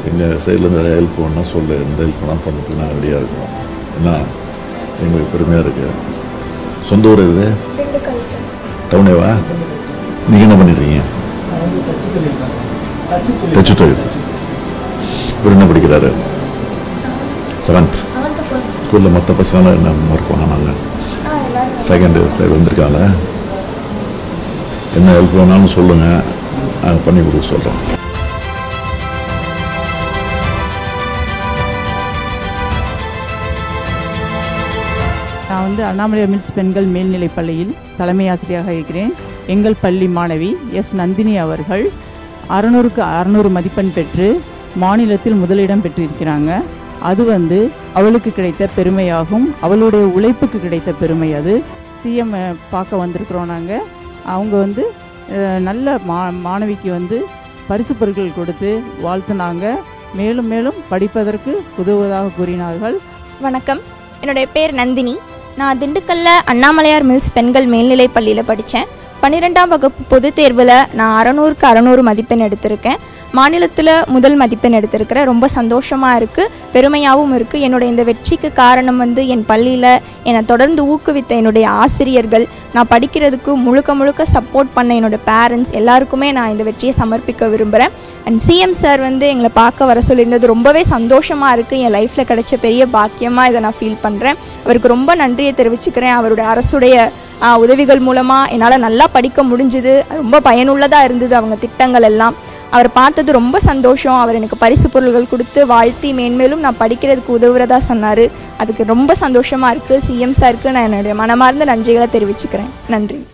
எங்கள் சைட்லேருந்து எதாவது ஹெல்ப் பண்ணா சொல்லு எந்த ஹெல்ப் பண்ணால் பண்ணுறதுக்கு நாங்கள் ரெடியாக இருக்கோம் என்ன எங்களுக்கு பெருமையாக இருக்குது சொந்த ஊர் இது திண்டுக்கல் சார் டவுனேவா நீங்கள் என்ன பண்ணிடுறீங்க நான் வந்து தச்சு தொழில் தான் தச்சு தொழில் தச்சு தொழில் இவர் என்ன படிக்கிறாரு செவன்த் செவன்த்து போகிறேன் ஸ்கூலில் மற்ற பசங்களாம் என்ன மார்க் வாங்கினாங்க ஆ எல்லாரும் செகண்ட் தேர்ட் வந்திருக்காங்க என்ன ஹெல்ப் வேணாலும் சொல்லுங்கள் நாங்கள் பண்ணி கொடுக்க சொல்கிறோம் நான் வந்து அண்ணாமலை மில்ஸ் பெண்கள் மேல்நிலைப் பள்ளியில் தலைமை ஆசிரியராக இருக்கிறேன் எங்கள் பள்ளி மாணவி எஸ் நந்தினி அவர்கள் அறநூறுக்கு அறநூறு மதிப்பெண் பெற்று மாநிலத்தில் முதலிடம் பெற்றிருக்கிறாங்க அது வந்து அவளுக்கு கிடைத்த பெருமையாகும் அவளுடைய உழைப்புக்கு கிடைத்த பெருமை அது சிஎம் பார்க்க வந்திருக்கிறோம் நாங்கள் அவங்க வந்து அஹ், நல்ல மா மாணவிக்கு வந்து பரிசு பொருட்கள் கொடுத்து வாழ்த்துனாங்க மேலும் மேலும் படிப்பதற்கு உதவுவதாக கூறினார்கள் வணக்கம் என்னுடைய பேர் நந்தினி நான் திண்டுக்கல்ல அண்ணாமலையார் மில்ஸ் பெண்கள் மேல்நிலைப் பள்ளியில் படித்தேன் பன்னிரெண்டாம் வகுப்பு பொதுத் தேர்வில் நான் அறநூறுக்கு அறநூறு மதிப்பெண் எடுத்திருக்கேன் மாநிலத்தில் முதல் மதிப்பெண் எடுத்திருக்கிறேன் ரொம்ப சந்தோஷமாக இருக்குது பெருமையாகவும் இருக்குது என்னுடைய இந்த வெற்றிக்கு காரணம் வந்து என் பள்ளியில் என்னை தொடர்ந்து ஊக்குவித்த என்னுடைய ஆசிரியர்கள் நான் படிக்கிறதுக்கு முழுக்க முழுக்க சப்போர்ட் பண்ண என்னோட பேரண்ட்ஸ் எல்லாருக்குமே நான் இந்த வெற்றியை சமர்ப்பிக்க விரும்புகிறேன் அண்ட் சிஎம் சார் வந்து எங்களை பார்க்க வர சொல்லியிருந்தது ரொம்பவே சந்தோஷமாக இருக்குது என் லைஃப்பில் கிடைச்ச பெரிய பாக்கியமாக இதை நான் ஃபீல் பண்ணுறேன் அவருக்கு ரொம்ப நன்றியை தெரிவிச்சுக்கிறேன் அவருடைய அரசுடைய ஆ, உதவிகள் மூலமாக என்னால் நல்லா படிக்க முடிஞ்சுது ரொம்ப பயனுள்ளதாக இருந்தது அவங்க திட்டங்கள் எல்லாம் அவர் பார்த்தது ரொம்ப சந்தோஷம் அவர் எனக்கு பரிசு பொருள்கள் கொடுத்து வாழ்த்தி மேன்மேலும் நான் படிக்கிறதுக்கு உதவுறதா சொன்னார் அதுக்கு ரொம்ப சந்தோஷமாக இருக்குது சிஎம் சாருக்கு நான் என்னுடைய மனமார்ந்த நன்றிகளை தெரிவிச்சுக்கிறேன் நன்றி